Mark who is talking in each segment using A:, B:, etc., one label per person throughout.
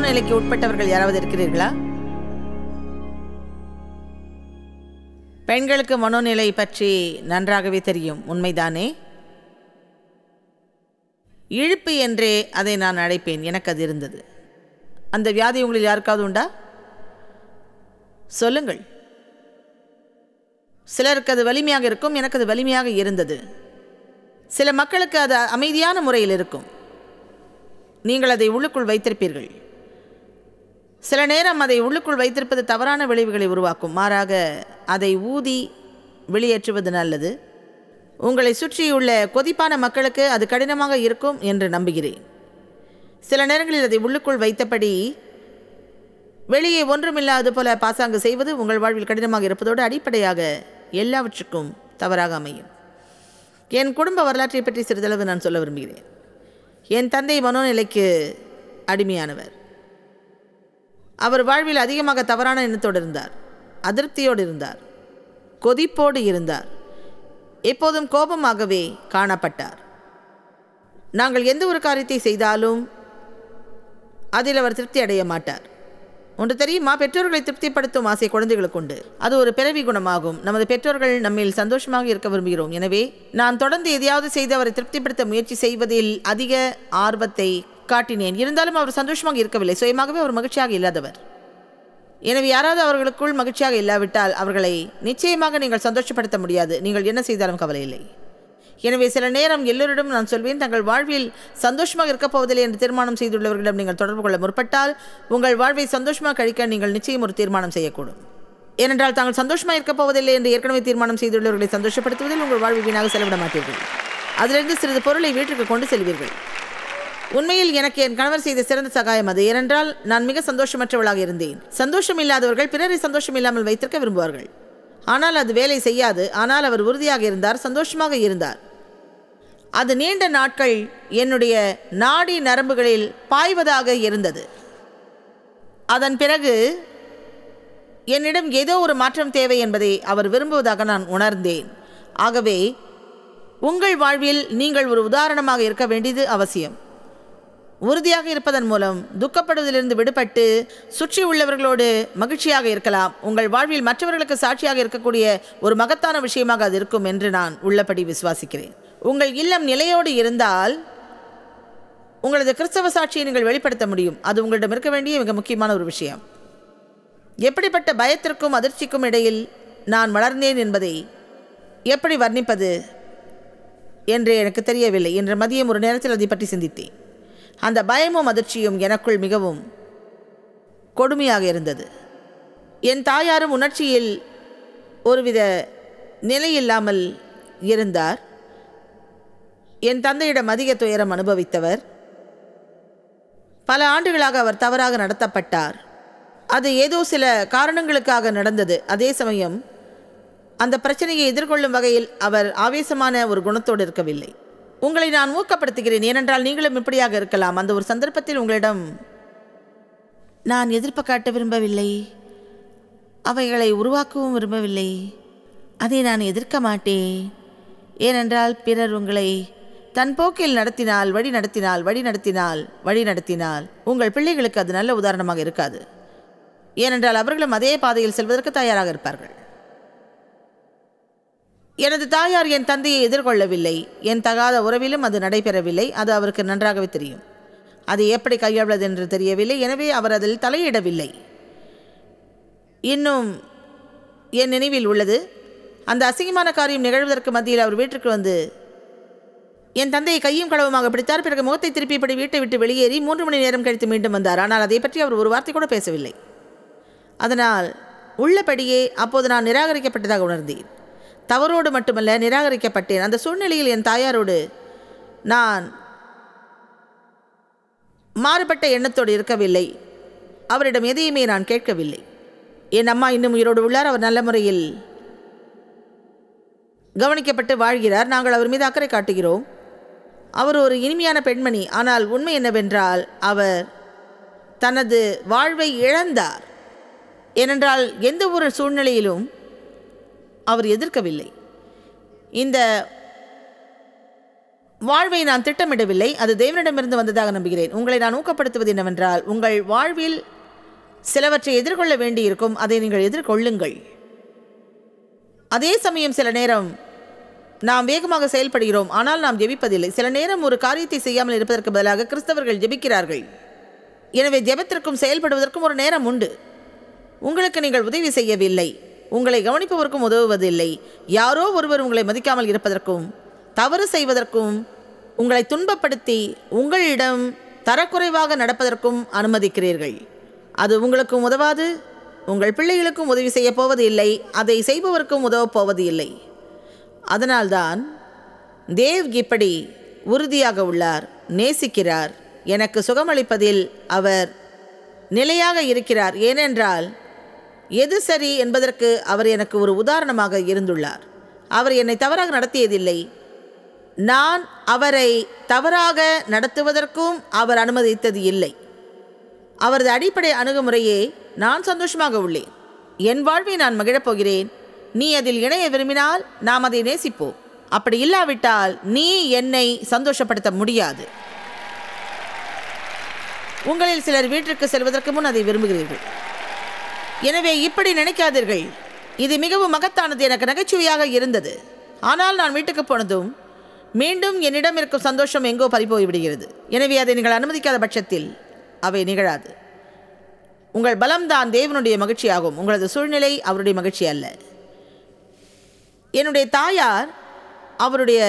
A: மனோநிலைக்கு உட்பட்டவர்கள் யாராவது இருக்கிறீர்களா பெண்களுக்கு மனோநிலை பற்றி நன்றாகவே தெரியும் உண்மைதானே இழுப்பு என்றே அதை நான் அழைப்பேன் எனக்கு அது இருந்தது அந்த வியாதி உங்களில் யாருக்காவது உண்டா சொல்லுங்கள் சிலருக்கு அது வலிமையாக இருக்கும் எனக்கு அது வலிமையாக இருந்தது சில மக்களுக்கு அது அமைதியான முறையில் இருக்கும் நீங்கள் அதை உள்ளுக்குள் வைத்திருப்பீர்கள் சில நேரம் அதை உள்ளுக்குள் வைத்திருப்பது தவறான விளைவுகளை உருவாக்கும் மாறாக அதை ஊதி வெளியேற்றுவது நல்லது உங்களை சுற்றியுள்ள கொதிப்பான மக்களுக்கு அது கடினமாக இருக்கும் என்று நம்புகிறேன் சில நேரங்களில் அதை உள்ளுக்குள் வைத்தபடி வெளியே ஒன்றுமில்லாது போல பாசாங்கு செய்வது உங்கள் வாழ்வில் கடினமாக இருப்பதோடு அடிப்படையாக எல்லாவற்றுக்கும் தவறாக அமையும் என் குடும்ப வரலாற்றை பற்றி சிறிதளவு நான் சொல்ல விரும்புகிறேன் என் தந்தை மனோநிலைக்கு அடிமையானவர் அவர் வாழ்வில் அதிகமாக தவறான எண்ணத்தோடு இருந்தார் அதிருப்தியோடு இருந்தார் கொதிப்போடு இருந்தார் எப்போதும் கோபமாகவே காணப்பட்டார் நாங்கள் எந்த ஒரு காரியத்தை செய்தாலும் அதில் அவர் திருப்தி அடைய மாட்டார் ஒன்று தெரியுமா பெற்றோர்களை திருப்திப்படுத்தும் ஆசை குழந்தைகளுக்கு உண்டு அது ஒரு பிறவி குணமாகும் நமது பெற்றோர்கள் நம்மில் சந்தோஷமாக இருக்க விரும்புகிறோம் எனவே நான் தொடர்ந்து எதையாவது செய்து அவரை திருப்திப்படுத்த முயற்சி செய்வதில் அதிக ஆர்வத்தை காட்டினேன் இருந்தாலும் அவர் சந்தோஷமாக இருக்கவில்லை சுயமாகவே அவர் மகிழ்ச்சியாக இல்லாதவர் எனவே யாராவது அவர்களுக்குள் மகிழ்ச்சியாக இல்லாவிட்டால் அவர்களை நிச்சயமாக நீங்கள் சந்தோஷப்படுத்த முடியாது நீங்கள் என்ன செய்தாலும் கவலை இல்லை எனவே சில நேரம் எல்லோரிடம் நான் சொல்வேன் தங்கள் வாழ்வில் சந்தோஷமாக இருக்கப் போவதில்லை என்று தீர்மானம் செய்துள்ளவர்களிடம் நீங்கள் தொடர்பு கொள்ள முற்பட்டால் உங்கள் வாழ்வை சந்தோஷமாக கழிக்க நீங்கள் நிச்சயம் ஒரு தீர்மானம் செய்யக்கூடும் ஏனென்றால் தாங்கள் சந்தோஷமாக இருக்கப் போவதில்லை என்று ஏற்கனவே தீர்மானம் செய்துள்ளவர்களை சந்தோஷப்படுத்துவதில் உங்கள் வாழ்வை வீணாக செலவிட மாட்டீர்கள் அதிலிருந்து சிறிது பொருளை வீட்டிற்கு கொண்டு செல்வீர்கள் உண்மையில் எனக்கு என் கணவர் செய்த சிறந்த சகாயம் அது ஏனென்றால் நான் மிக சந்தோஷமற்றவளாக இருந்தேன் சந்தோஷம் இல்லாதவர்கள் பிறரை சந்தோஷம் இல்லாமல் வைத்திருக்க விரும்புவார்கள் ஆனால் அது வேலை செய்யாது ஆனால் அவர் உறுதியாக இருந்தார் சந்தோஷமாக இருந்தார் அது நீண்ட நாட்கள் என்னுடைய நாடி நரம்புகளில் பாய்வதாக இருந்தது அதன் பிறகு என்னிடம் ஏதோ ஒரு மாற்றம் தேவை என்பதை அவர் விரும்புவதாக நான் உணர்ந்தேன் ஆகவே உங்கள் வாழ்வில் நீங்கள் ஒரு உதாரணமாக இருக்க வேண்டியது அவசியம் உறுதியாக இருப்பதன் மூலம் துக்கப்படுவதிலிருந்து விடுபட்டு சுற்றி உள்ளவர்களோடு மகிழ்ச்சியாக இருக்கலாம் உங்கள் வாழ்வில் மற்றவர்களுக்கு சாட்சியாக இருக்கக்கூடிய ஒரு மகத்தான விஷயமாக அது இருக்கும் என்று நான் உள்ளபடி விசுவாசிக்கிறேன் உங்கள் இல்லம் நிலையோடு இருந்தால் உங்களது கிறிஸ்தவ சாட்சியை நீங்கள் வெளிப்படுத்த முடியும் அது உங்களிடம் இருக்க வேண்டிய மிக முக்கியமான ஒரு விஷயம் எப்படிப்பட்ட பயத்திற்கும் அதிர்ச்சிக்கும் இடையில் நான் வளர்ந்தேன் என்பதை எப்படி வர்ணிப்பது என்று எனக்கு தெரியவில்லை என்ற மதியம் ஒரு நேரத்தில் அதை பற்றி சிந்தித்தேன் அந்த பயமும் அதிர்ச்சியும் எனக்குள் மிகவும் கொடுமையாக இருந்தது என் தாயாரும் உணர்ச்சியில் ஒருவித நிலையில்லாமல் இருந்தார் என் தந்தையிடம் அதிக துயரம் அனுபவித்தவர் பல ஆண்டுகளாக அவர் தவறாக நடத்தப்பட்டார் அது ஏதோ சில காரணங்களுக்காக நடந்தது அதே சமயம் அந்த பிரச்சனையை எதிர்கொள்ளும் வகையில் அவர் ஆவேசமான ஒரு குணத்தோடு இருக்கவில்லை உங்களை நான் ஊக்கப்படுத்துகிறேன் ஏனென்றால் நீங்களும் இப்படியாக இருக்கலாம் அந்த ஒரு சந்தர்ப்பத்தில் உங்களிடம் நான் எதிர்ப்பு காட்ட விரும்பவில்லை அவைகளை உருவாக்கவும் விரும்பவில்லை அதை நான் எதிர்க்க மாட்டேன் ஏனென்றால் பிறர் உங்களை தன் போக்கில் நடத்தினால் வழி நடத்தினால் வழி நடத்தினால் வழி நடத்தினால் உங்கள் பிள்ளைகளுக்கு அது நல்ல உதாரணமாக இருக்காது ஏனென்றால் அவர்களும் அதே பாதையில் செல்வதற்கு தயாராக இருப்பார்கள் எனது தாயார் என் தந்தையை எதிர்கொள்ளவில்லை என் தகாத உறவிலும் அது நடைபெறவில்லை அது அவருக்கு நன்றாகவே தெரியும் அதை எப்படி கையாள்வது என்று தெரியவில்லை எனவே அவர் அதில் தலையிடவில்லை இன்னும் என் நினைவில் உள்ளது அந்த அசிங்கமான காரியம் நிகழ்வதற்கு மத்தியில் அவர் வீட்டிற்கு வந்து என் தந்தையை கையும் களவுமாக பிடித்தார் பிறகு முகத்தை திருப்பியபடி வீட்டை விட்டு வெளியேறி மூன்று மணி நேரம் கழித்து மீண்டும் வந்தார் ஆனால் அதை பற்றி அவர் ஒரு வார்த்தை கூட பேசவில்லை அதனால் உள்ளபடியே அப்போது நான் நிராகரிக்கப்பட்டதாக உணர்ந்தேன் தவறோடு மட்டுமல்ல நிராகரிக்கப்பட்டேன் அந்த சூழ்நிலையில் என் தாயாரோடு நான் மாறுபட்ட எண்ணத்தோடு இருக்கவில்லை அவரிடம் எதையுமே நான் கேட்கவில்லை என் அம்மா இன்னும் உயிரோடு உள்ளார் அவர் நல்ல முறையில் கவனிக்கப்பட்டு வாழ்கிறார் நாங்கள் அவர் மீது அக்கறை காட்டுகிறோம் அவர் ஒரு இனிமையான பெண்மணி ஆனால் உண்மை என்னவென்றால் அவர் தனது வாழ்வை இழந்தார் ஏனென்றால் எந்த ஒரு சூழ்நிலையிலும் அவர் எதிர்க்கவில்லை இந்த வாழ்வை நான் திட்டமிடவில்லை அது தேவனிடமிருந்து வந்ததாக நம்புகிறேன் உங்களை நான் ஊக்கப்படுத்துவது என்னவென்றால் உங்கள் வாழ்வில் சிலவற்றை எதிர்கொள்ள வேண்டியிருக்கும் அதை நீங்கள் எதிர்கொள்ளுங்கள் அதே சமயம் சில நேரம் நாம் வேகமாக செயல்படுகிறோம் ஆனால் நாம் ஜெபிப்பதில்லை சில நேரம் ஒரு காரியத்தை செய்யாமல் இருப்பதற்கு பதிலாக கிறிஸ்தவர்கள் ஜெபிக்கிறார்கள் எனவே ஜெபத்திற்கும் செயல்படுவதற்கும் ஒரு நேரம் உண்டு உங்களுக்கு நீங்கள் உதவி செய்யவில்லை உங்களை கவனிப்பவருக்கும் உதவுவதில்லை யாரோ ஒருவர் உங்களை மதிக்காமல் இருப்பதற்கும் தவறு செய்வதற்கும் உங்களை துன்பப்படுத்தி உங்களிடம் தரக்குறைவாக நடப்பதற்கும் அனுமதிக்கிறீர்கள் அது உங்களுக்கும் உதவாது உங்கள் பிள்ளைகளுக்கும் உதவி செய்யப் போவது இல்லை அதை செய்பவருக்கும் உதவப் போவது இல்லை அதனால்தான் தேவ் இப்படி உறுதியாக உள்ளார் நேசிக்கிறார் எனக்கு சுகமளிப்பதில் அவர் நிலையாக இருக்கிறார் ஏனென்றால் எது சரி என்பதற்கு அவர் எனக்கு ஒரு உதாரணமாக இருந்துள்ளார் அவர் என்னை தவறாக நடத்தியதில்லை நான் அவரை தவறாக நடத்துவதற்கும் அவர் அனுமதித்தது இல்லை அவரது அடிப்படை அணுகுமுறையே நான் சந்தோஷமாக உள்ளேன் என் வாழ்வை நான் மகிழப் போகிறேன் நீ அதில் இணைய விரும்பினால் நாம் அதை நேசிப்போம் அப்படி இல்லாவிட்டால் நீ என்னை சந்தோஷப்படுத்த முடியாது உங்களில் சிலர் வீட்டிற்கு செல்வதற்கு முன் அதை விரும்புகிறீர்கள் எனவே இப்படி நினைக்காதீர்கள் இது மிகவும் மகத்தானது எனக்கு நகைச்சுவையாக இருந்தது ஆனால் நான் வீட்டுக்கு போனதும் மீண்டும் என்னிடம் இருக்கும் சந்தோஷம் எங்கோ பறிபோய் விடுகிறது எனவே அதை நீங்கள் அனுமதிக்காத பட்சத்தில் அவை நிகழாது உங்கள் பலம்தான் தேவனுடைய மகிழ்ச்சியாகும் உங்களது சூழ்நிலை அவருடைய மகிழ்ச்சி அல்ல என்னுடைய தாயார் அவருடைய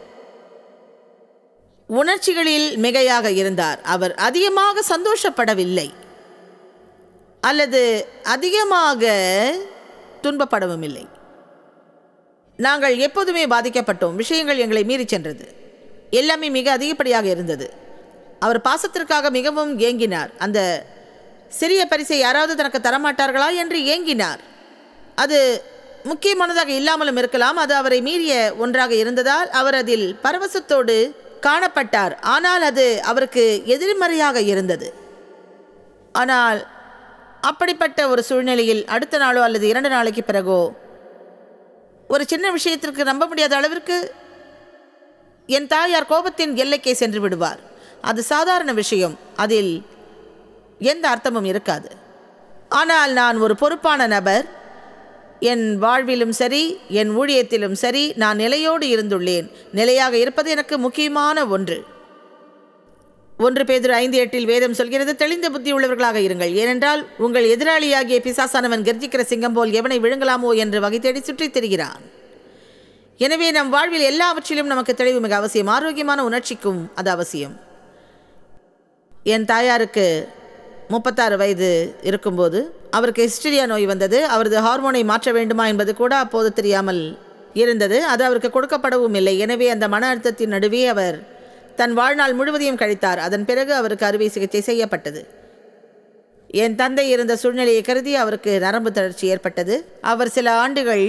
A: உணர்ச்சிகளில் மிகையாக இருந்தார் அவர் அதிகமாக சந்தோஷப்படவில்லை அல்லது அதிகமாக துன்பப்படவும் இல்லை நாங்கள் எப்போதுமே பாதிக்கப்பட்டோம் விஷயங்கள் எங்களை மீறி சென்றது எல்லாமே மிக அதிகப்படியாக இருந்தது அவர் பாசத்திற்காக மிகவும் ஏங்கினார் அந்த சிறிய பரிசை யாராவது தனக்கு தரமாட்டார்களா என்று ஏங்கினார் அது முக்கியமானதாக இல்லாமலும் இருக்கலாம் அது அவரை மீறிய ஒன்றாக இருந்ததால் அவர் அதில் பரவசத்தோடு காணப்பட்டார் ஆனால் அது அவருக்கு எதிர்மறையாக இருந்தது ஆனால் அப்படிப்பட்ட ஒரு சூழ்நிலையில் அடுத்த நாளோ அல்லது இரண்டு நாளைக்கு பிறகோ ஒரு சின்ன விஷயத்திற்கு நம்ப முடியாத அளவிற்கு என் தாயார் கோபத்தின் எல்லைக்கே சென்று விடுவார் அது சாதாரண விஷயம் அதில் எந்த அர்த்தமும் இருக்காது ஆனால் நான் ஒரு பொறுப்பான நபர் என் வாழ்விலும் சரி என் ஊழியத்திலும் சரி நான் நிலையோடு இருந்துள்ளேன் நிலையாக இருப்பது எனக்கு முக்கியமான ஒன்று ஒன்று பேதர் ஐந்து எட்டில் வேதம் சொல்கிறது தெளிந்த புத்தி உள்ளவர்களாக இருங்கள் ஏனென்றால் உங்கள் எதிராளியாகிய பிசாசானவன் கர்ஜிக்கிற சிங்கம் போல் எவனை விழுங்கலாமோ என்று வகை தேடி சுற்றித் திரிகிறான் எனவே நம் வாழ்வில் எல்லாவற்றிலும் நமக்கு தெளிவு மிக அவசியம் ஆரோக்கியமான உணர்ச்சிக்கும் அது அவசியம் என் தாயாருக்கு முப்பத்தாறு வயது இருக்கும்போது அவருக்கு ஹிஸ்டீரியா நோய் வந்தது அவரது ஹார்மோனை மாற்ற வேண்டுமா என்பது கூட அப்போது தெரியாமல் இருந்தது அது அவருக்கு கொடுக்கப்படவும் இல்லை எனவே அந்த மன அழுத்தத்தின் நடுவே அவர் தன் வாழ்நாள் முழுவதையும் கழித்தார் அதன் பிறகு அவருக்கு அறுவை சிகிச்சை செய்யப்பட்டது என் தந்தை இருந்த சூழ்நிலையை கருதி அவருக்கு நரம்பு தளர்ச்சி ஏற்பட்டது அவர் சில ஆண்டுகள்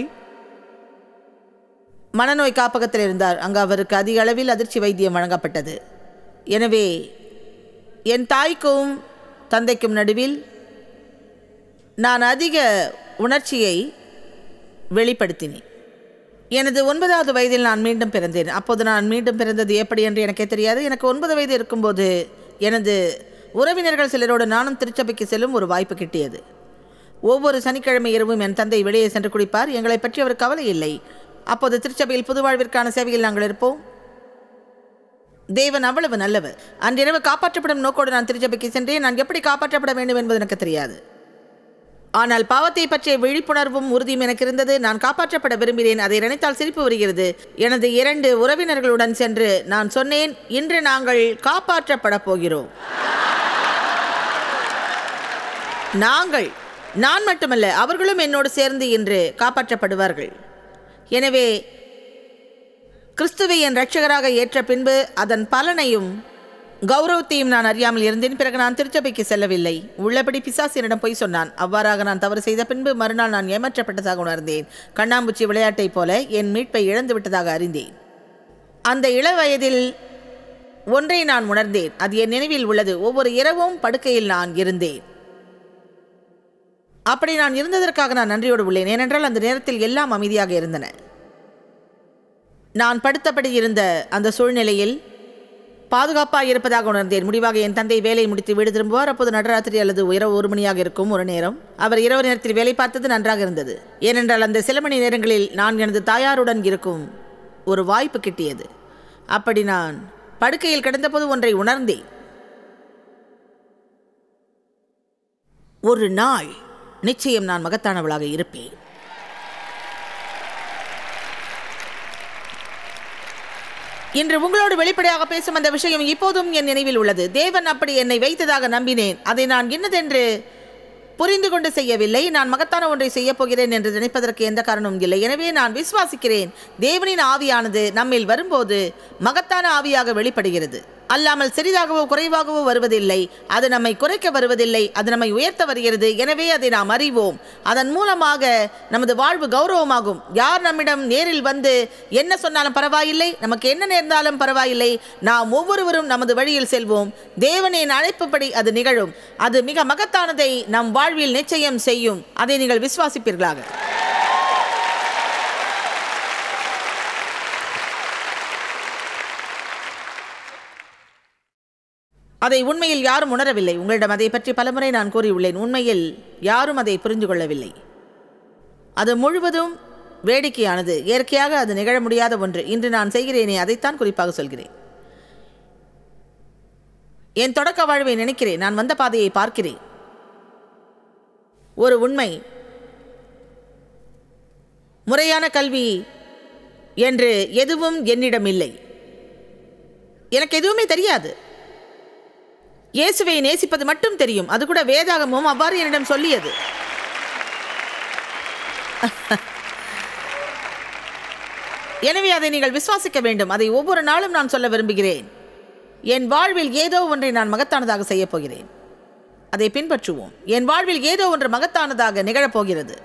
A: மனநோய் காப்பகத்தில் இருந்தார் அங்கு அவருக்கு அதிக அளவில் அதிர்ச்சி வைத்தியம் வழங்கப்பட்டது எனவே என் தாய்க்கும் தந்தைக்கும் நடுவில் நான் அதிக உணர்ச்சியை வெளிப்படுத்தினேன் எனது ஒன்பதாவது வயதில் நான் மீண்டும் பிறந்தேன் அப்போது நான் மீண்டும் பிறந்தது எப்படி என்று எனக்கே தெரியாது எனக்கு ஒன்பது வயது இருக்கும்போது எனது உறவினர்கள் சிலரோடு நானும் திருச்சபைக்கு செல்லும் ஒரு வாய்ப்பு கிட்டியது ஒவ்வொரு சனிக்கிழமை இரவும் என் தந்தை வெளியே சென்று குடிப்பார் எங்களை பற்றி அவர் கவலை இல்லை அப்போது திருச்சபையில் புது வாழ்விற்கான சேவையில் நாங்கள் இருப்போம் தேவன் அவ்வளவு நல்லவர் அன்றிரவு காப்பாற்றப்படும் நோக்கோடு நான் திருச்சபைக்கு சென்றேன் நான் எப்படி காப்பாற்றப்பட வேண்டும் என்பது எனக்கு தெரியாது ஆனால் பாவத்தை பற்றிய விழிப்புணர்வும் உறுதியும் எனக்கு இருந்தது நான் காப்பாற்றப்பட விரும்பினேன் அதை நினைத்தால் சிரிப்பு வருகிறது எனது இரண்டு உறவினர்களுடன் சென்று நான் சொன்னேன் இன்று நாங்கள் காப்பாற்றப்பட போகிறோம் நாங்கள் நான் மட்டுமல்ல அவர்களும் என்னோடு சேர்ந்து இன்று காப்பாற்றப்படுவார்கள் எனவே கிறிஸ்துவை என் ரட்சகராக ஏற்ற பின்பு அதன் பலனையும் கௌரவத்தையும் நான் அறியாமல் இருந்தேன் பிறகு நான் திருச்சபைக்கு செல்லவில்லை உள்ளபடி பிசாசியனிடம் போய் சொன்னான் அவ்வாறாக நான் தவறு செய்த பின்பு மறுநாள் நான் ஏமாற்றப்பட்டதாக உணர்ந்தேன் கண்ணாம்பூச்சி விளையாட்டைப் போல என் மீட்பை இழந்து விட்டதாக அறிந்தேன் அந்த இள வயதில் ஒன்றை நான் உணர்ந்தேன் அது என் நினைவில் உள்ளது ஒவ்வொரு இரவும் படுக்கையில் நான் இருந்தேன் அப்படி நான் இருந்ததற்காக நான் நன்றியோடு உள்ளேன் ஏனென்றால் அந்த நேரத்தில் எல்லாம் அமைதியாக இருந்தன நான் படுத்தபடி இருந்த அந்த சூழ்நிலையில் பாதுகாப்பாக இருப்பதாக உணர்ந்தேன் முடிவாக என் தந்தை வேலையை முடித்து வீடு திரும்புவார் அப்போது நடராத்திரி அல்லது இரவு ஒரு மணியாக இருக்கும் ஒரு நேரம் அவர் இரவு நேரத்தில் வேலை பார்த்தது நன்றாக இருந்தது ஏனென்றால் அந்த சில மணி நேரங்களில் நான் எனது தாயாருடன் இருக்கும் ஒரு வாய்ப்பு கிட்டியது அப்படி நான் படுக்கையில் கிடந்தபோது ஒன்றை உணர்ந்தேன் ஒரு நாள் நிச்சயம் நான் மகத்தானவளாக இருப்பேன் இன்று உங்களோடு வெளிப்படையாக பேசும் அந்த விஷயம் இப்போதும் என் நினைவில் உள்ளது தேவன் அப்படி என்னை வைத்ததாக நம்பினேன் அதை நான் இன்னதென்று புரிந்து கொண்டு செய்யவில்லை நான் மகத்தான ஒன்றை செய்யப் போகிறேன் என்று நினைப்பதற்கு எந்த காரணமும் இல்லை எனவே நான் விசுவாசிக்கிறேன் தேவனின் ஆவியானது நம்மில் வரும்போது மகத்தான ஆவியாக வெளிப்படுகிறது அல்லாமல் சிறிதாகவோ குறைவாகவோ வருவதில்லை அது நம்மை குறைக்க வருவதில்லை அது நம்மை உயர்த்த வருகிறது எனவே அதை நாம் அறிவோம் அதன் மூலமாக நமது வாழ்வு கௌரவமாகும் யார் நம்மிடம் நேரில் வந்து என்ன சொன்னாலும் பரவாயில்லை நமக்கு என்ன நேர்ந்தாலும் பரவாயில்லை நாம் ஒவ்வொருவரும் நமது வழியில் செல்வோம் தேவனின் அழைப்புப்படி அது நிகழும் அது மிக மகத்தானதை நம் வாழ்வில் நிச்சயம் செய்யும் அதை நீங்கள் விசுவாசிப்பீர்களாக அதை உண்மையில் யாரும் உணரவில்லை உங்களிடம் அதை பற்றி பலமுறை நான் கூறியுள்ளேன் உண்மையில் யாரும் அதை புரிந்து கொள்ளவில்லை அது முழுவதும் வேடிக்கையானது இயற்கையாக அது நிகழ முடியாத ஒன்று இன்று நான் செய்கிறேனே அதைத்தான் குறிப்பாக சொல்கிறேன் என் தொடக்க வாழ்வை நினைக்கிறேன் நான் வந்த பாதையை பார்க்கிறேன் ஒரு உண்மை முறையான கல்வி என்று எதுவும் என்னிடம் இல்லை எனக்கு எதுவுமே தெரியாது இயேசுவை நேசிப்பது மட்டும் தெரியும் அது கூட வேதாகமும் அவ்வாறு என்னிடம் சொல்லியது எனவே அதை நீங்கள் விசுவாசிக்க வேண்டும் அதை ஒவ்வொரு நாளும் நான் சொல்ல விரும்புகிறேன் என் வாழ்வில் ஏதோ ஒன்றை நான் மகத்தானதாக செய்யப் போகிறேன் அதை பின்பற்றுவோம் என் வாழ்வில் ஏதோ ஒன்று மகத்தானதாக நிகழப்போகிறது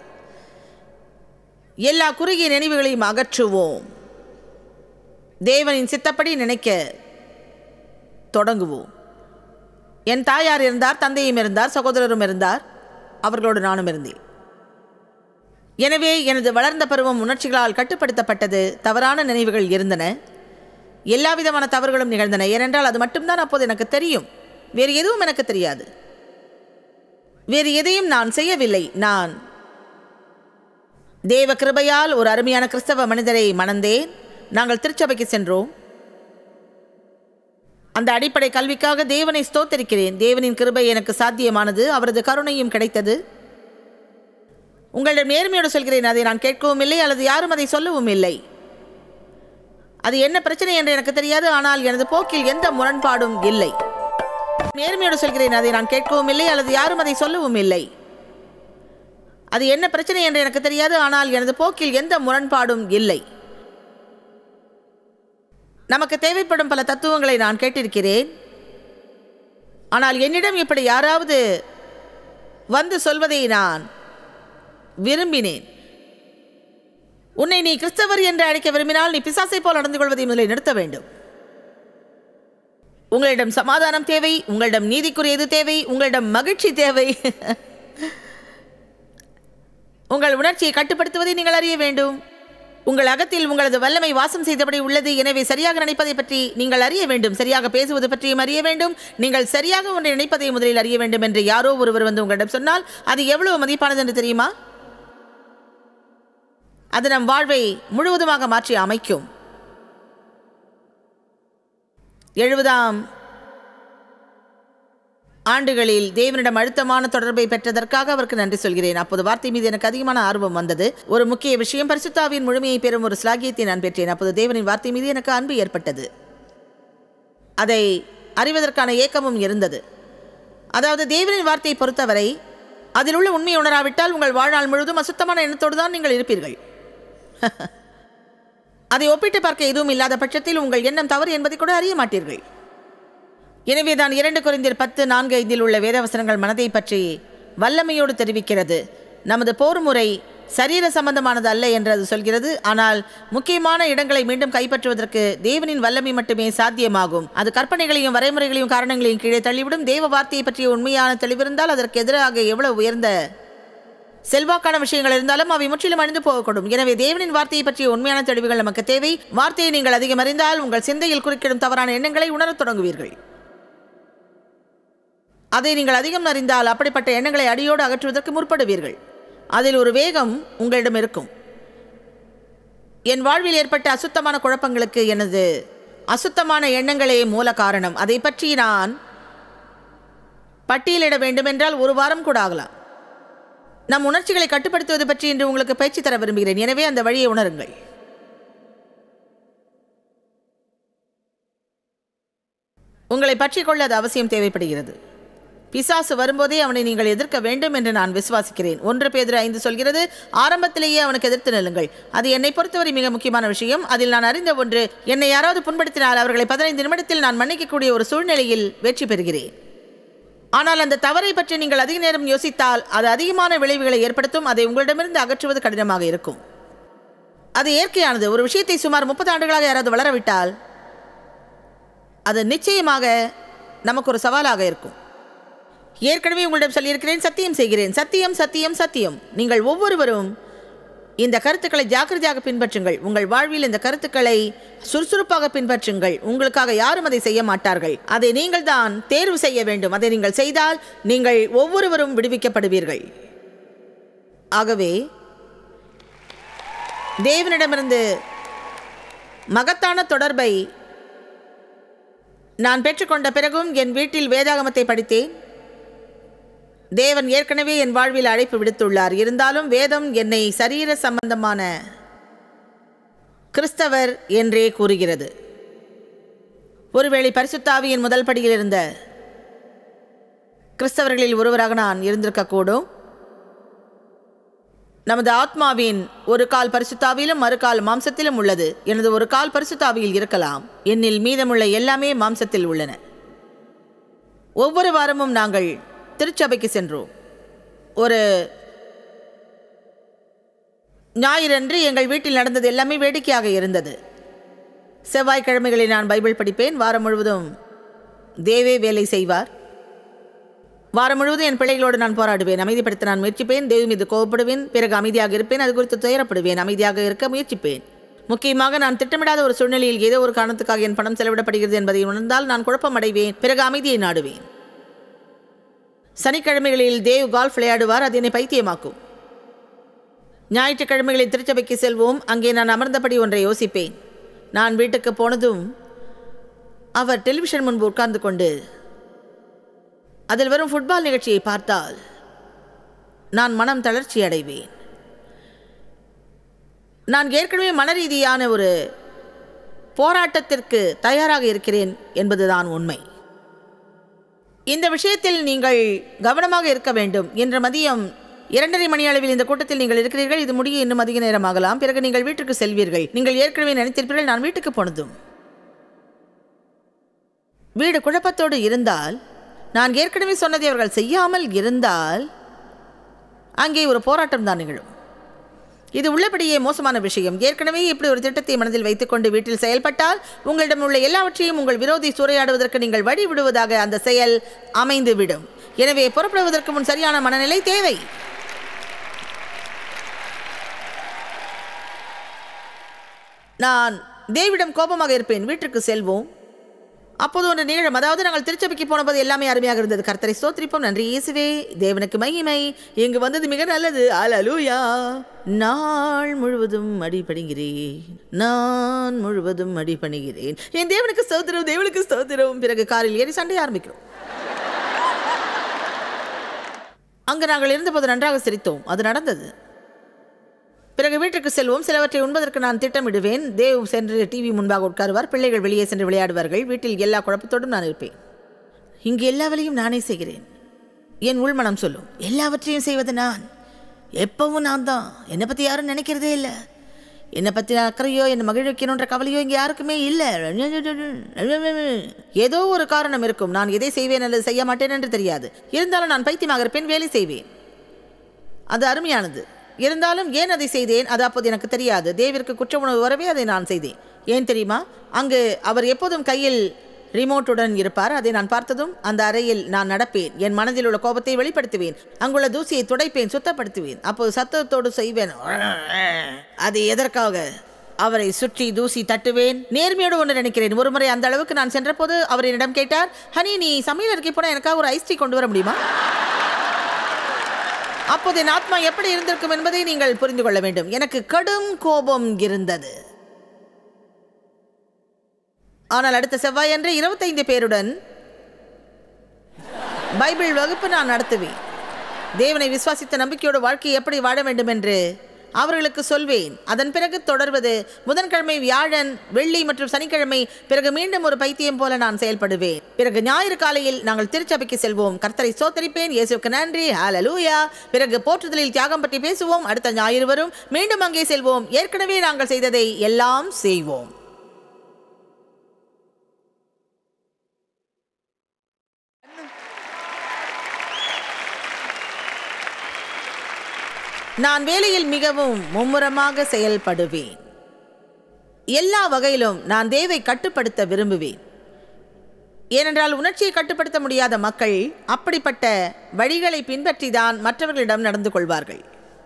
A: எல்லா குறுகிய நினைவுகளையும் அகற்றுவோம் தேவனின் சித்தப்படி நினைக்க தொடங்குவோம் என் தாயார் இருந்தார் தந்தையும் இருந்தார் சகோதரரும் இருந்தார் அவர்களோடு நானும் இருந்தேன் எனவே எனது வளர்ந்த பருவம் உணர்ச்சிகளால் கட்டுப்படுத்தப்பட்டது தவறான நினைவுகள் இருந்தன எல்லா விதமான தவறுகளும் நிகழ்ந்தன ஏனென்றால் அது மட்டும்தான் அப்போது எனக்கு தெரியும் வேறு எதுவும் எனக்கு தெரியாது வேறு எதையும் நான் செய்யவில்லை நான் தேவ கிருபையால் ஒரு அருமையான கிறிஸ்தவ மனிதரை மணந்தேன் நாங்கள் திருச்சபைக்கு சென்றோம் அந்த அடிப்படை கல்விக்காக தேவனை ஸ்தோத்தரிக்கிறேன் தேவனின் கிருபை எனக்கு சாத்தியமானது அவரது கருணையும் கிடைத்தது உங்களிடம் நேர்மையோடு சொல்கிறேன் அதை நான் கேட்கவும் இல்லை அல்லது யாரும் அதை சொல்லவும் இல்லை அது என்ன பிரச்சனை என்று எனக்கு தெரியாது ஆனால் எனது போக்கில் எந்த முரண்பாடும் இல்லை நேர்மையோடு சொல்கிறேன் அதை நான் கேட்கவும் இல்லை அல்லது யாரும் அதை சொல்லவும் இல்லை அது என்ன பிரச்சனை என்று எனக்கு தெரியாது ஆனால் எனது போக்கில் எந்த முரண்பாடும் இல்லை நமக்கு தேவைப்படும் பல தத்துவங்களை நான் கேட்டிருக்கிறேன் ஆனால் என்னிடம் இப்படி யாராவது வந்து சொல்வதை நான் விரும்பினேன் உன்னை நீ கிறிஸ்தவர் என்று அழைக்க விரும்பினால் நீ பிசாசை போல் நடந்து கொள்வதை முதலில் நிறுத்த வேண்டும் உங்களிடம் சமாதானம் தேவை உங்களிடம் நீதிக்குரியது தேவை உங்களிடம் மகிழ்ச்சி தேவை உங்கள் உணர்ச்சியை கட்டுப்படுத்துவதை நீங்கள் அறிய வேண்டும் உங்கள் அகத்தில் உங்களது வல்லமை வாசம் செய்தபடி உள்ளது எனவே சரியாக நினைப்பதை பற்றி நீங்கள் அறிய வேண்டும் சரியாக பேசுவது பற்றியும் அறிய வேண்டும் நீங்கள் சரியாக ஒன்றை நினைப்பதை முதலில் அறிய வேண்டும் என்று யாரோ ஒருவர் வந்து உங்களிடம் சொன்னால் அது எவ்வளவு மதிப்பானது என்று தெரியுமா அது நம் வாழ்வை முழுவதுமாக மாற்றி அமைக்கும் எழுபதாம் ஆண்டுகளில் தேவனிடம் அழுத்தமான தொடர்பை பெற்றதற்காக அவருக்கு நன்றி சொல்கிறேன் அப்போது வார்த்தை மீது எனக்கு அதிகமான ஆர்வம் வந்தது ஒரு முக்கிய விஷயம் பரிசுத்தாவின் முழுமையை பெறும் ஒரு ஸ்லாகியத்தை நான் பெற்றேன் அப்போது தேவனின் வார்த்தை மீது எனக்கு அன்பு ஏற்பட்டது அதை அறிவதற்கான ஏக்கமும் இருந்தது அதாவது தேவனின் வார்த்தையை பொறுத்தவரை அதில் உள்ள உண்மையை உணராவிட்டால் உங்கள் வாழ்நாள் முழுவதும் அசுத்தமான எண்ணத்தோடு தான் நீங்கள் இருப்பீர்கள் அதை ஒப்பிட்டு பார்க்க எதுவும் இல்லாத பட்சத்தில் உங்கள் எண்ணம் தவறு என்பதை கூட அறிய மாட்டீர்கள் எனவே தான் இரண்டு குறைந்தர் பத்து நான்கு ஐந்தில் உள்ள வேதவசனங்கள் மனதை பற்றி வல்லமையோடு தெரிவிக்கிறது நமது போர் முறை சரீர சம்பந்தமானது அல்ல என்று அது சொல்கிறது ஆனால் முக்கியமான இடங்களை மீண்டும் கைப்பற்றுவதற்கு தேவனின் வல்லமை மட்டுமே சாத்தியமாகும் அது கற்பனைகளையும் வரைமுறைகளையும் காரணங்களையும் கீழே தள்ளிவிடும் தேவ வார்த்தையை பற்றிய உண்மையான தெளிவிருந்தால் அதற்கு எதிராக எவ்வளவு உயர்ந்த செல்வாக்கான விஷயங்கள் இருந்தாலும் அவை முற்றிலும் அழிந்து போகக்கூடும் எனவே தேவனின் வார்த்தையை பற்றிய உண்மையான தெளிவுகள் நமக்கு தேவை வார்த்தையை நீங்கள் அதிகம் அறிந்தால் உங்கள் சிந்தையில் குறுக்கிடும் தவறான எண்ணங்களை உணரத் தொடங்குவீர்கள் அதை நீங்கள் அதிகம் அறிந்தால் அப்படிப்பட்ட எண்ணங்களை அடியோடு அகற்றுவதற்கு முற்படுவீர்கள் அதில் ஒரு வேகம் உங்களிடம் இருக்கும் என் வாழ்வில் ஏற்பட்ட அசுத்தமான குழப்பங்களுக்கு எனது அசுத்தமான எண்ணங்களே மூல காரணம் அதை பற்றி நான் பட்டியலிட வேண்டுமென்றால் ஒரு வாரம் கூட ஆகலாம் நம் உணர்ச்சிகளை கட்டுப்படுத்துவது பற்றி இன்று உங்களுக்கு பயிற்சி தர விரும்புகிறேன் எனவே அந்த வழியை உணருங்கள் உங்களை பற்றிக் கொள்ள அது அவசியம் தேவைப்படுகிறது பிசாசு வரும்போதே அவனை நீங்கள் எதிர்க்க வேண்டும் என்று நான் விசுவாசிக்கிறேன் ஒன்று பேதிரு ஐந்து சொல்கிறது ஆரம்பத்திலேயே அவனுக்கு எதிர்த்து நில்லுங்கள் அது என்னை பொறுத்தவரை மிக முக்கியமான விஷயம் அதில் நான் அறிந்த ஒன்று என்னை யாராவது புண்படுத்தினால் அவர்களை பதினைந்து நிமிடத்தில் நான் மன்னிக்கக்கூடிய ஒரு சூழ்நிலையில் வெற்றி பெறுகிறேன் ஆனால் அந்த தவறை பற்றி நீங்கள் அதிக நேரம் யோசித்தால் அது அதிகமான விளைவுகளை ஏற்படுத்தும் அதை உங்களிடமிருந்து அகற்றுவது கடினமாக இருக்கும் அது இயற்கையானது ஒரு விஷயத்தை சுமார் முப்பது ஆண்டுகளாக யாராவது வளரவிட்டால் அது நிச்சயமாக நமக்கு ஒரு சவாலாக இருக்கும் ஏற்கனவே உங்களிடம் சொல்லியிருக்கிறேன் சத்தியம் செய்கிறேன் சத்தியம் சத்தியம் சத்தியம் நீங்கள் ஒவ்வொருவரும் இந்த கருத்துக்களை ஜாக்கிரதையாக பின்பற்றுங்கள் உங்கள் வாழ்வில் இந்த கருத்துக்களை சுறுசுறுப்பாக பின்பற்றுங்கள் உங்களுக்காக யாரும் அதை செய்ய மாட்டார்கள் அதை நீங்கள் தான் தேர்வு செய்ய வேண்டும் அதை நீங்கள் செய்தால் நீங்கள் ஒவ்வொருவரும் விடுவிக்கப்படுவீர்கள் ஆகவே தேவனிடமிருந்து மகத்தான தொடர்பை நான் பெற்றுக்கொண்ட பிறகும் என் வீட்டில் வேதாகமத்தை படித்தேன் தேவன் ஏற்கனவே என் வாழ்வில் அழைப்பு விடுத்துள்ளார் இருந்தாலும் வேதம் என்னை சரீர சம்பந்தமான கிறிஸ்தவர் என்றே கூறுகிறது ஒருவேளை பரிசுத்தாவியின் முதல் படியில் இருந்த கிறிஸ்தவர்களில் ஒருவராக நான் இருந்திருக்கக்கூடும் நமது ஆத்மாவின் ஒரு கால் பரிசுத்தாவிலும் மறுகால் மாம்சத்திலும் உள்ளது எனது ஒரு கால் பரிசுத்தாவியில் இருக்கலாம் என்னில் மீதமுள்ள எல்லாமே மாம்சத்தில் உள்ளன ஒவ்வொரு வாரமும் நாங்கள் திருச்சபைக்கு சென்றோம் ஒரு ஞாயிறன்று எங்கள் வீட்டில் நடந்தது எல்லாமே வேடிக்கையாக இருந்தது செவ்வாய்க்கிழமைகளில் நான் பைபிள் படிப்பேன் வாரம் முழுவதும் தேவே வேலை செய்வார் வாரம் முழுவதும் என் பிள்ளைகளோடு நான் போராடுவேன் அமைதிப்படுத்த நான் முயற்சிப்பேன் தேவி மீது கோவப்படுவேன் பிறகு அமைதியாக இருப்பேன் அது குறித்து துயரப்படுவேன் அமைதியாக இருக்க முயற்சிப்பேன் முக்கியமாக நான் திட்டமிடாத ஒரு சூழ்நிலையில் ஏதோ ஒரு காரணத்துக்காக என் பணம் செலவிடப்படுகிறது என்பதை உணர்ந்தால் நான் குழப்பம் அடைவேன் பிறகு அமைதியை நாடுவேன் சனிக்கிழமைகளில் தேவ் கால்ஃப் விளையாடுவார் அது என்னை பைத்தியமாக்கும் ஞாயிற்றுக்கிழமைகளில் திருச்சபைக்கு செல்வோம் அங்கே நான் அமர்ந்தபடி ஒன்றை யோசிப்பேன் நான் வீட்டுக்கு போனதும் அவர் டெலிவிஷன் முன்பு உட்கார்ந்து கொண்டு அதில் வரும் ஃபுட்பால் நிகழ்ச்சியை பார்த்தால் நான் மனம் தளர்ச்சி அடைவேன் நான் ஏற்கனவே மனரீதியான ஒரு போராட்டத்திற்கு தயாராக இருக்கிறேன் என்பதுதான் உண்மை இந்த விஷயத்தில் நீங்கள் கவனமாக இருக்க வேண்டும் என்ற மதியம் இரண்டரை மணி அளவில் இந்த கூட்டத்தில் நீங்கள் இருக்கிறீர்கள் இது முடிய இன்னும் அதிக நேரம் ஆகலாம் பிறகு நீங்கள் வீட்டுக்கு செல்வீர்கள் நீங்கள் ஏற்கனவே நினைத்திருப்பீர்கள் நான் வீட்டுக்கு போனதும் வீடு குழப்பத்தோடு இருந்தால் நான் ஏற்கனவே சொன்னதை அவர்கள் செய்யாமல் இருந்தால் அங்கே ஒரு போராட்டம் தான் நிகழும் இது உள்ளபடியே மோசமான விஷயம் ஏற்கனவே இப்படி ஒரு திட்டத்தை மனதில் வைத்துக்கொண்டு வீட்டில் செயல்பட்டால் உங்களிடம் உள்ள எல்லாவற்றையும் உங்கள் விரோதி சூறையாடுவதற்கு நீங்கள் வழி விடுவதாக அந்த செயல் அமைந்துவிடும் எனவே புறப்படுவதற்கு முன் சரியான மனநிலை தேவை நான் தேவிடம் கோபமாக இருப்பேன் வீட்டுக்கு செல்வோம் அப்போது ஒன்று நிகழும் அதாவது நாங்கள் திருச்சபைக்கு போனபோது எல்லாமே அருமையாக இருந்தது கர்த்தரை ஸ்தோத்திரிப்போம் நன்றி இயேசுவே தேவனுக்கு மகிமை இங்கு வந்தது மிக நல்லது அலலூயா நாள் முழுவதும் அடிபடுகிறேன் நான் முழுவதும் அடிபணிகிறேன் என் தேவனுக்கு ஸ்தோத்திரம் தேவனுக்கு ஸ்தோத்திரம் பிறகு காரில் ஏறி சண்டை ஆரம்பிக்கிறோம் அங்கு நாங்கள் இருந்தபோது நன்றாக சிரித்தோம் அது நடந்தது பிறகு வீட்டுக்கு செல்வோம் சிலவற்றை உண்பதற்கு நான் திட்டமிடுவேன் தேவ் சென்று டிவி முன்பாக உட்காருவார் பிள்ளைகள் வெளியே சென்று விளையாடுவார்கள் வீட்டில் எல்லா குழப்பத்தோடும் நான் இருப்பேன் இங்கு எல்லா வேலையும் நானே செய்கிறேன் என் உள்மனம் சொல்லும் எல்லாவற்றையும் செய்வது நான் எப்பவும் நான் தான் என்னை பற்றி யாரும் நினைக்கிறதே இல்லை என்னை பற்றி அக்கறையோ என்னை மகிழ வைக்கணுன்ற கவலையோ இங்கே யாருக்குமே இல்லை ஏதோ ஒரு காரணம் இருக்கும் நான் எதை செய்வேன் அல்லது செய்ய மாட்டேன் என்று தெரியாது இருந்தாலும் நான் பைத்தியமாக இருப்பேன் வேலை செய்வேன் அது அருமையானது இருந்தாலும் ஏன் அதை செய்தேன் அது அப்போது எனக்கு தெரியாது தேவிற்கு குற்ற உணவு வரவே அதை நான் செய்தேன் ஏன் தெரியுமா அங்கு அவர் எப்போதும் கையில் ரிமோட்டுடன் இருப்பார் அதை நான் பார்த்ததும் அந்த அறையில் நான் நடப்பேன் என் மனதில் உள்ள கோபத்தை வெளிப்படுத்துவேன் அங்குள்ள தூசியை துடைப்பேன் சுத்தப்படுத்துவேன் அப்போது சத்தத்தோடு செய்வேன் அது எதற்காக அவரை சுற்றி தூசி தட்டுவேன் நேர்மையோடு ஒன்று நினைக்கிறேன் ஒருமுறை அந்த அளவுக்கு நான் சென்றபோது அவர் என்னிடம் கேட்டார் ஹனி நீ சமையல் அறைக்கு போனால் எனக்காக ஒரு ஐஸ் டீ கொண்டு வர முடியுமா அப்போது என் ஆத்மா எப்படி இருந்திருக்கும் என்பதை நீங்கள் புரிந்து கொள்ள வேண்டும் எனக்கு கடும் கோபம் இருந்தது ஆனால் அடுத்த செவ்வாயன்று இருபத்தைந்து பேருடன் பைபிள் வகுப்பு நான் நடத்துவேன் தேவனை விசுவாசித்த நம்பிக்கையோடு வாழ்க்கை எப்படி வாழ வேண்டும் என்று அவர்களுக்கு சொல்வேன் அதன் பிறகு தொடர்வது புதன்கிழமை வியாழன் வெள்ளி மற்றும் சனிக்கிழமை பிறகு மீண்டும் ஒரு பைத்தியம் போல நான் செயல்படுவேன் பிறகு ஞாயிறு காலையில் நாங்கள் திருச்சபைக்கு செல்வோம் கர்த்தரை சோத்தரிப்பேன் இயேசுக்கு நன்றி ஹalleluya பிறகு போற்றுதலில் தியாகம் பற்றி பேசுவோம் அடுத்த ஞாயிறு வரும் மீண்டும் அங்கே செல்வோம் ஏற்கனவே நாங்கள் செய்ததை எல்லாம் செய்வோம் நான் வேலையில் மிகவும் மும்முரமாக செயல்படுவேன் எல்லா வகையிலும் நான் தேவை கட்டுப்படுத்த விரும்புவேன் ஏனென்றால் உணர்ச்சியை கட்டுப்படுத்த முடியாத மக்கள் அப்படிப்பட்ட வழிகளை பின்பற்றி தான் மற்றவர்களிடம் நடந்து கொள்வார்கள்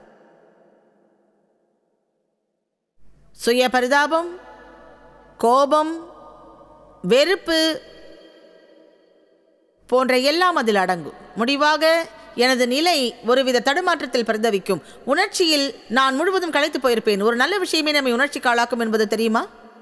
A: சுய பரிதாபம் கோபம் வெறுப்பு போன்ற எல்லாம் அதில் அடங்கும் முடிவாக எனது நிலை ஒருவித தடுமாற்றத்தில் பிரதவிக்கும் உணர்ச்சியில் நான் முழுவதும் களைத்து போயிருப்பேன் ஒரு நல்ல விஷயமே நம்மை உணர்ச்சிக்கு ஆளாக்கும் என்பது தெரியுமா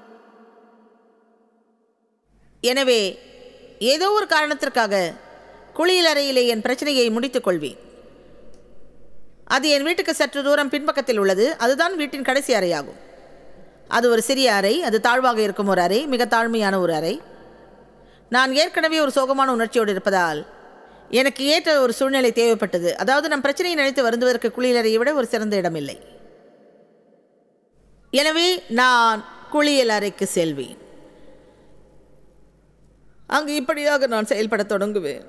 A: எனவே ஏதோ ஒரு காரணத்திற்காக குளியல் அறையிலே என் பிரச்சனையை முடித்துக் கொள்வேன் அது என் வீட்டுக்கு சற்று தூரம் பின்பக்கத்தில் உள்ளது அதுதான் வீட்டின் கடைசி அறையாகும் அது ஒரு சிறிய அறை அது தாழ்வாக இருக்கும் ஒரு அறை மிக தாழ்மையான ஒரு அறை நான் ஏற்கனவே ஒரு சோகமான உணர்ச்சியோடு இருப்பதால் எனக்கு ஏற்ற ஒரு சூழ்நிலை தேவைப்பட்டது அதாவது நம் பிரச்சனையை நினைத்து வருந்துவதற்கு குளியலறையை விட ஒரு சிறந்த இடமில்லை எனவே நான் குளியல் அறைக்கு செல்வேன் அங்கு இப்படியாக நான் செயல்பட தொடங்குவேன்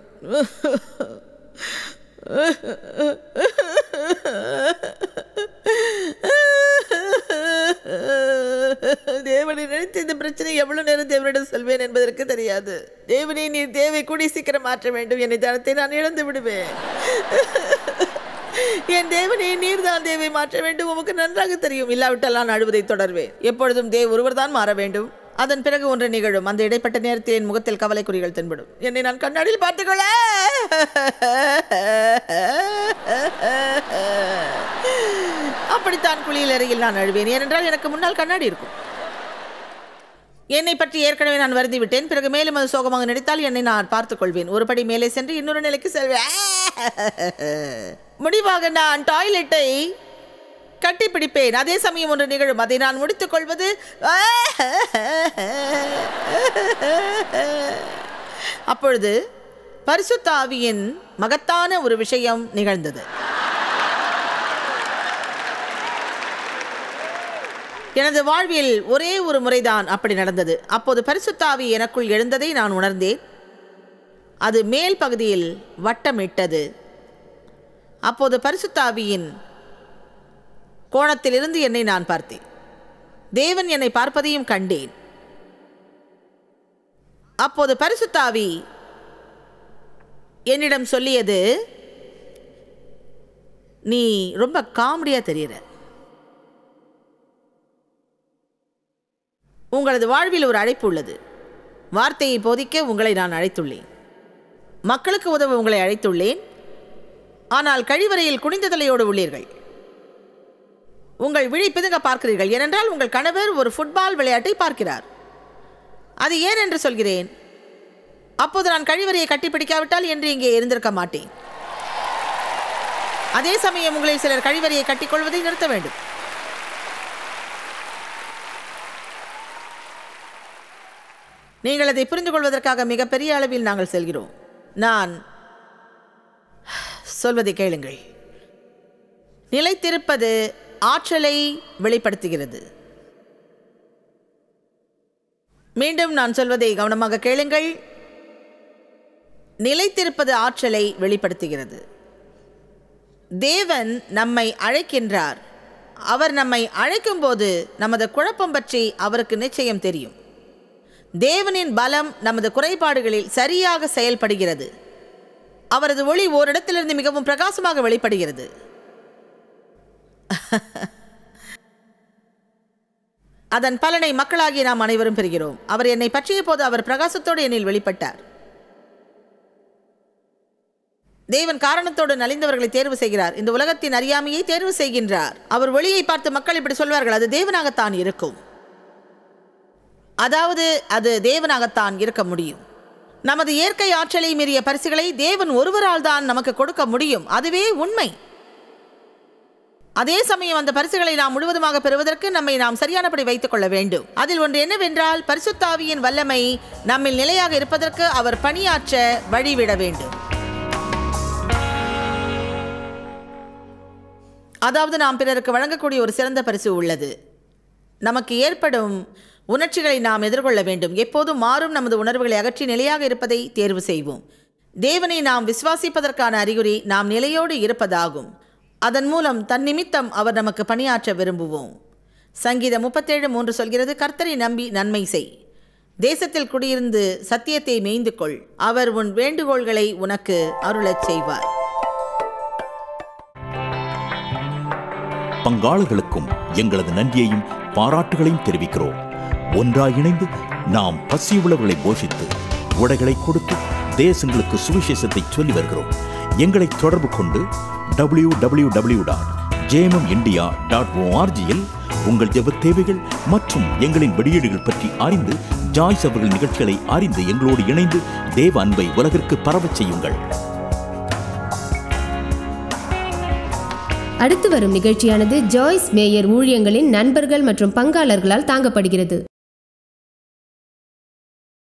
A: தேவனை நினைத்து இந்த பிரச்சனை எவ்வளவு நேரம் தேவனிடம் சொல்வேன் என்பதற்கு தெரியாது தேவனை நீ தேவை கூடி சீக்கிரம் மாற்ற வேண்டும் என்னை தனத்தை நான் இழந்து விடுவேன் என் தேவனை நீர்தான் தேவை மாற்ற வேண்டும் உமக்கு நன்றாக தெரியும் இல்லாவிட்டால் நான் அழுவதை தொடர்வேன் எப்பொழுதும் தேவ் ஒருவர்தான் மாற வேண்டும் அதன் பிறகு ஒன்று நிகழும் அந்த இடைப்பட்ட நேரத்தில் என் முகத்தில் கவலை குறிகள் தென்படும் என்னை நான் கண்ணாடியில் பார்த்துக்கொள்ள அப்படித்தான் குளியல் அறையில் நான் அழுவேன் ஏனென்றால் எனக்கு முன்னால் கண்ணாடி இருக்கும் என்னை பற்றி ஏற்கனவே நான் வருந்தி விட்டேன் பிறகு மேலும் அது சோகமாக நடித்தால் என்னை நான் பார்த்துக் கொள்வேன் ஒரு படி மேலே சென்று இன்னொரு நிலைக்கு செல்வேன் முடிவாக நான் டாய்லெட்டை கட்டி பிடிப்பேன் அதே சமயம் ஒன்று நிகழும் அதை நான் முடித்துக் கொள்வது அப்பொழுது பரிசுத்த ஆவியின் மகத்தான ஒரு விஷயம் நிகழ்ந்தது எனது வாழ்வில் ஒரே ஒரு முறைதான் அப்படி நடந்தது அப்போது பரிசுத்தாவி எனக்குள் எழுந்ததை நான் உணர்ந்தேன் அது மேல் பகுதியில் வட்டமிட்டது அப்போது பரிசுத்தாவியின் கோணத்திலிருந்து என்னை நான் பார்த்தேன் தேவன் என்னை பார்ப்பதையும் கண்டேன் அப்போது பரிசுத்தாவி என்னிடம் சொல்லியது நீ ரொம்ப காமெடியா தெரியுற உங்களது வாழ்வில் ஒரு அழைப்பு உள்ளது வார்த்தையை போதிக்க உங்களை நான் அழைத்துள்ளேன் மக்களுக்கு உதவ உங்களை அழைத்துள்ளேன் ஆனால் கழிவறையில் குனிந்த தலையோடு உள்ளீர்கள் உங்கள் விழி பிதுங்க பார்க்கிறீர்கள் ஏனென்றால் உங்கள் கணவர் ஒரு ஃபுட்பால் விளையாட்டை பார்க்கிறார் அது ஏன் என்று சொல்கிறேன் அப்போது நான் கழிவறையை கட்டிப்பிடிக்காவிட்டால் என்று இங்கே இருந்திருக்க மாட்டேன் அதே சமயம் உங்களில் சிலர் கழிவறையை கட்டிக்கொள்வதை நிறுத்த வேண்டும் நீங்கள் அதை புரிந்து கொள்வதற்காக மிகப்பெரிய அளவில் நாங்கள் செல்கிறோம் நான் சொல்வதை கேளுங்கள் நிலைத்திருப்பது ஆற்றலை வெளிப்படுத்துகிறது மீண்டும் நான் சொல்வதை கவனமாக கேளுங்கள் நிலைத்திருப்பது ஆற்றலை வெளிப்படுத்துகிறது தேவன் நம்மை அழைக்கின்றார் அவர் நம்மை அழைக்கும்போது நமது குழப்பம் பற்றி அவருக்கு நிச்சயம் தெரியும் தேவனின் பலம் நமது குறைபாடுகளில் சரியாக செயல்படுகிறது அவரது ஒளி ஓரிடத்திலிருந்து மிகவும் பிரகாசமாக வெளிப்படுகிறது அதன் பலனை மக்களாகிய நாம் அனைவரும் பெறுகிறோம் அவர் என்னை பற்றிய போது அவர் பிரகாசத்தோடு என்னில் வெளிப்பட்டார் தேவன் காரணத்தோடு நலிந்தவர்களை தேர்வு செய்கிறார் இந்த உலகத்தின் அறியாமையை தேர்வு செய்கின்றார் அவர் ஒளியை பார்த்து மக்கள் இப்படி சொல்வார்கள் அது தேவனாகத்தான் இருக்கும் அதாவது அது தேவனாகத்தான் இருக்க முடியும் நமது இயற்கை ஆற்றலை மீறிய பரிசுகளை தேவன் ஒருவரால் தான் நமக்கு கொடுக்க முடியும் அதுவே உண்மை அதே சமயம் அந்த பரிசுகளை நாம் முழுவதுமாக பெறுவதற்கு நம்மை நாம் சரியானபடி வைத்துக் கொள்ள வேண்டும் அதில் ஒன்று என்னவென்றால் பரிசுத்தாவியின் வல்லமை நம்மில் நிலையாக இருப்பதற்கு அவர் பணியாற்ற வழிவிட வேண்டும் அதாவது நாம் பிறருக்கு வழங்கக்கூடிய ஒரு சிறந்த பரிசு உள்ளது நமக்கு ஏற்படும் உணர்ச்சிகளை நாம் எதிர்கொள்ள வேண்டும் எப்போதும் மாறும் நமது உணர்வுகளை அகற்றி நிலையாக இருப்பதை தேர்வு செய்வோம் தேவனை நாம் விசுவாசிப்பதற்கான அறிகுறி நாம் நிலையோடு இருப்பதாகும் அதன் மூலம் தன்னிமித்தம் அவர் நமக்கு பணியாற்ற விரும்புவோம் சங்கீதம் முப்பத்தேழு மூன்று சொல்கிறது கர்த்தரை நம்பி நன்மை செய் தேசத்தில் குடியிருந்து சத்தியத்தை மேய்ந்து கொள் அவர் உன் வேண்டுகோள்களை உனக்கு அருளச் செய்வார்
B: பங்காளர்களுக்கும் எங்களது நன்றியையும் பாராட்டுகளையும் தெரிவிக்கிறோம் ஒன்றாய் இணைந்து நாம் பசியுள்ளவர்களை போஷித்து உடைகளை கொடுத்து தேசங்களுக்கு சுவிசேஷத்தை சொல்லி வருகிறோம் எங்களை தொடர்பு கொண்டு W W W dot JMM India dot ஓஆர்ஜியில் உங்கள் ஜெப தேவைகள் மற்றும் எங்களின் வெளியீடுகள் பற்றி அறிந்து ஜாய்ஸ் அவர்கள் நிகழ்ச்சிகளை அறிந்து எங்களோடு இணைந்து தேவ அன்பை உலகிற்கு பரவச் செய்யுங்கள்
C: அடுத்து வரும் நிகழ்ச்சியானது ஜாய்ஸ் மேயர் ஊழியங்களின் நண்பர்கள் மற்றும் பங்காளர்களால் தாங்கப்படுகிறது